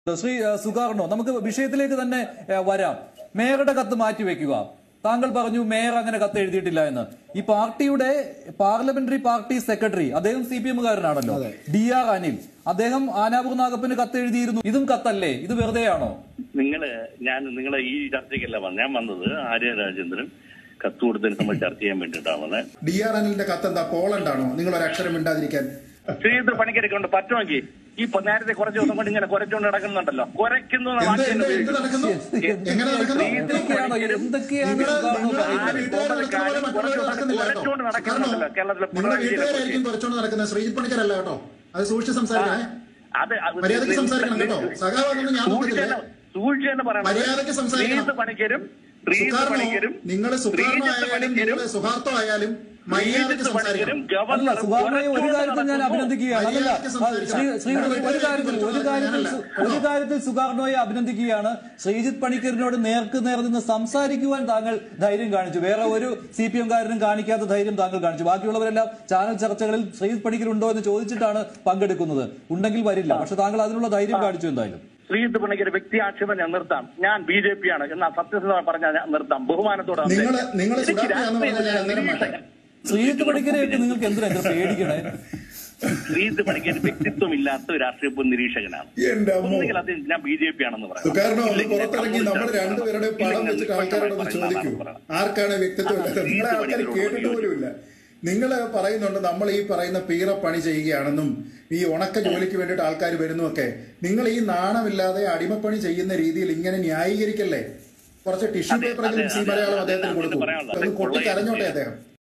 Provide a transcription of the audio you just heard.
ശ്രീ ഏഹ്, Sukarno നമുക്ക് വിഷയത്തിലേക്ക് തന്നെ ഏഹ്, വരാം മേയറുടെ കത്ത് മാറ്റിവെക്കുക താങ്കൾ പറഞ്ഞു മേയർ അങ്ങനെ കത്ത് എഴുതിയിട്ടില്ല എന്ന് ഈ പാർട്ടിയുടെ പാർലമെന്ററി പാർട്ടി സെക്രട്ടറി അദ്ദേഹം സി പി എമ്മുകാരനാണല്ലോ ഡി ആർ അനിൽ അദ്ദേഹം ആനാപൂർ നാഗപ്പന് കത്ത് എഴുതിയിരുന്നു ഇതും കത്തല്ലേ ഇത് വെറുതെയാണോ നിങ്ങള് ഞാൻ നിങ്ങളെ ഈ ചർച്ചയ്ക്കല്ല വന്നത് ഞാൻ വന്നത് ആര്യ രാജേന്ദ്രൻ കത്ത് കൊടുത്തതിന് നമ്മൾ ചർച്ച ചെയ്യാൻ വേണ്ടിയിട്ടാണ് വന്നത് ഡി ആർ അനിലിന്റെ കത്തെന്താ പോളണ്ട് ആണോ നിങ്ങൾ ഒരു അക്ഷരം മിണ്ടാതിരിക്കാൻ ശ്രീധർ പണിക്കരൊക്കെ ഉണ്ട് പറ്റുമെങ്കിൽ ഈ പ- നേരത്തെ കുറച്ച് ദിവസം കൊണ്ട് ഇങ്ങനെ കുരച്ചുകൊണ്ട് നടക്കുന്നുണ്ടല്ലോ കുരയ്ക്കുന്നു എന്ന എന്ത് വാക്ക് എന്ത് തന്നെ എന്ത് നടക്കുന്നു എങ്ങനെ നടക്കുന്നു എന്തൊക്കെയാണോ എന്തൊക്കെയാണ് നിങ്ങള് സുകാർണോ നിങ്ങള് പറയുന്നത്? വീട്ടുകാർ നടക്കുന്ന പോലെ മറ്റുള്ളവർ നടക്കുന്നില്ല കേട്ടോ. കുറച്ചുകൊണ്ട് നടക്കുന്നുണ്ടല്ലോ കേരളത്തിലെ നിങ്ങളുടെ പിണറായി വിജയനെ വീട്ടുകാരായിരിക്കും കുറച്ചുകൊണ്ട് നടക്കുന്നത് ശ്രീജിത് പണിക്കരല്ല കേട്ടോ അത് സൂക്ഷിച്ച് സംസാരിക്കണേ അത് അത് മര്യാദയ്ക്ക് സംസാരിക്കണം കേട്ടോ സഖാവാണെന്ന് ഞാൻ നോക്കത്തില്ല സൂക്ഷിച്ച് സൂക്ഷിച്ച് തന്നെ പറയണം മര്യാദയ്ക്ക് സംസാരിക്കണം. ശ്രീധർ പണിക്കരും ശ്രീധർ സുഖാർണോ പണിക്കരും നിങ്ങൾ സുഖാർണോ ശ്രീജിത്ത് ആയാലും പണിക്കരും നിങ്ങൾ സുഹാർത്തോ ആയാലും മര്യാദയ്ക്ക് ശ്രീജിത്ത് പണിക്കരും സംസാരിക്കണം അല്ല ഗവർണറും സുകാർണയെ ഒരു കുറച്ചുകൊണ്ട് കാര്യത്തിൽ ഞാൻ നടക്കുന്നു. അഭിനന്ദിക്കുകയാണ് അല്ലല്ല മര്യാദയ്ക്ക് ശ്രീ ശ്രീ സംസാരിക്കണം. ഒരു കാര്യത്തിൽ ഒരു കാര്യത്തിൽ സു- ഒരു കാര്യത്തിൽ സുകാർണോയെ അഭിനന്ദിക്കുകയാണ് ശ്രീജിത്ത് പണിക്കറിനോട് നേർക്ക് നേർ നിന്ന് സംസാരിക്കുവാൻ താങ്കൾ ധൈര്യം കാണിച്ചു വേറെ ഒരു സി പി എംകാരനും കാണിക്കാത്ത ധൈര്യം താങ്കൾ കാണിച്ചു ബാക്കിയുള്ളവരെല്ലാം ചാനൽ ചർച്ചകളിൽ ശ്രീജിത്ത് പണിക്കർ ഉണ്ടോ എന്ന് ചോദിച്ചിട്ടാണ് പങ്കെടുക്കുന്നത് ഉണ്ടെങ്കിൽ വരില്ല പക്ഷെ താങ്കൾ അതിനുള്ള ധൈര്യം കാണിച്ചു എന്തായാലും ശ്രീജിത്ത് പണിക്കർ വ്യക്തി ആക്ഷേപം ഞാൻ നിർത്താം ഞാൻ ബി ജെ പി ആണ് എന്നാ സത്യസന്ധമായി പറഞ്ഞാൽ ഞാൻ നിർത്താം ബഹുമാനത്തോടെ നിങ്ങൾ സംസാരിക്കാം. നിങ്ങൾ എനിക്ക് സുധാകരനാന്ന് പറഞ്ഞാൽ ഞാൻ അന്നേരം മാറ്റാം രാഷ്ട്രീയ ശ്രീജിത്ത് പണിക്കരെയൊക്കെ നിങ്ങൾക്ക് എന്തിനാ ഇത്ര പേടിക്കണേ ശ്രീജിത്ത് പണിക്കർ വ്യക്തിത്വം ഇല്ലാത്ത ഒരു രാഷ്ട്രീയ നിരീക്ഷകനാണ് എന്റെ അമ്മോ ഒന്നുകിൽ അത് ഞാൻ ബി ജെ പി ആണെന്ന് പറയാം കാരണം ഒന്ന് ഇല്ലെങ്കിൽ പുറത്തിറങ്ങി കമ്മ്യൂണിസ്റ്റ് നമ്മൾ ആണെന്ന് രണ്ടുപേരുടെ പറയാം. പടം ഇല്ലെങ്കിൽ വെച്ചിട്ട് വ്യക്തിപരമായി ആൾക്കാരോടൊന്ന് പറയുന്ന ചോദിക്കൂ ആളാണെന്ന് പറയാം. ആർക്കാണ് വ്യക്തിത്വം ഇല്ലാത്തത് നിങ്ങളെ ആൾക്കാർ കേട്ടിട്ട് പോലുമില്ല നിങ്ങൾ പറയുന്നുണ്ട് നമ്മൾ ഈ പറയുന്ന പീറ പണി ചെയ്യുകയാണെന്നും ഈ ഉണക്ക ജോലിക്ക് വേണ്ടിയിട്ട് ആൾക്കാർ വരുന്നുമൊക്കെ നിങ്ങൾ ഈ നാണമില്ലാതെ അടിമപ്പണി ചെയ്യുന്ന രീതിയിൽ ഇങ്ങനെ ന്യായീകരിക്കല്ലേ കുറച്ച് ടിഷ്യൂ അതെ, പേപ്പറെങ്കിലും അതെ, സി അതെ, മലയാളം അതെ, അദ്ദേഹത്തിന് അതെ, കൊടുക്കും പറയാനുള്ളത്. അത് അത് കൊട്ടി കരഞ്ഞോട്ടെ കൊള്ളയും അദ്ദേഹം